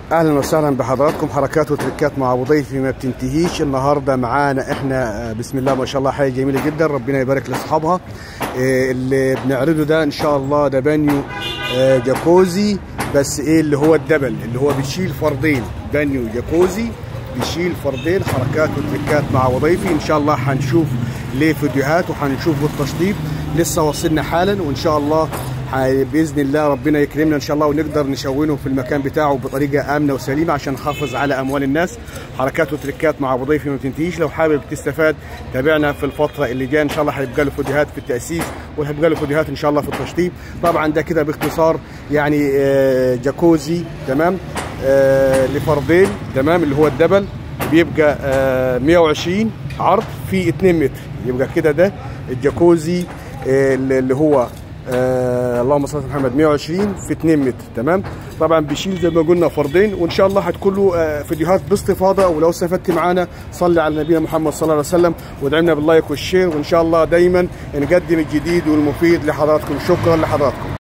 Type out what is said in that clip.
اهلا وسهلا بحضراتكم حركات وتركات مع ابو ضيفي ما بتنتهيش النهارده معانا احنا آه، بسم الله ما شاء الله حاجه جميله جدا ربنا يبارك لاصحابها آه، اللي بنعرضه ده ان شاء الله ده بانيو آه، جاكوزي بس ايه اللي هو الدبل اللي هو بيشيل فردين بانيو جاكوزي بيشيل فردين حركات وتركات مع ابو ضيفي ان شاء الله هنشوف ليه فيديوهات وهنشوف بالتشطيب لسه وصلنا حالا وان شاء الله ح- باذن الله ربنا يكرمنا ان شاء الله ونقدر نشونه في المكان بتاعه بطريقه امنه وسليمه عشان نحافظ على اموال الناس حركات وتركات مع ابو ضيفي ما بتنتهيش لو حابب تستفاد تابعنا في الفتره اللي جايه ان شاء الله هيبقى له فيديوهات في التاسيس وهيبقى له فيديوهات ان شاء الله في التشطيب طبعا ده كده باختصار يعني آه، جاكوزي تمام آه، لفردين تمام اللي هو الدبل بيبقى آه، 120 عرض في 2 متر يبقى كده ده الجاكوزي آه، اللي هو آه اللهم صل على محمد 120 في 2 متر تمام طبعا بيشيل زي ما قلنا فردين وان شاء الله هتكون له آه فيديوهات باستفاضه ولو استفدت معانا صلي على نبينا محمد صلى الله عليه وسلم وادعمنا باللايك والشير وان شاء الله دايما نقدم الجديد والمفيد لحضراتكم شكرا لحضراتكم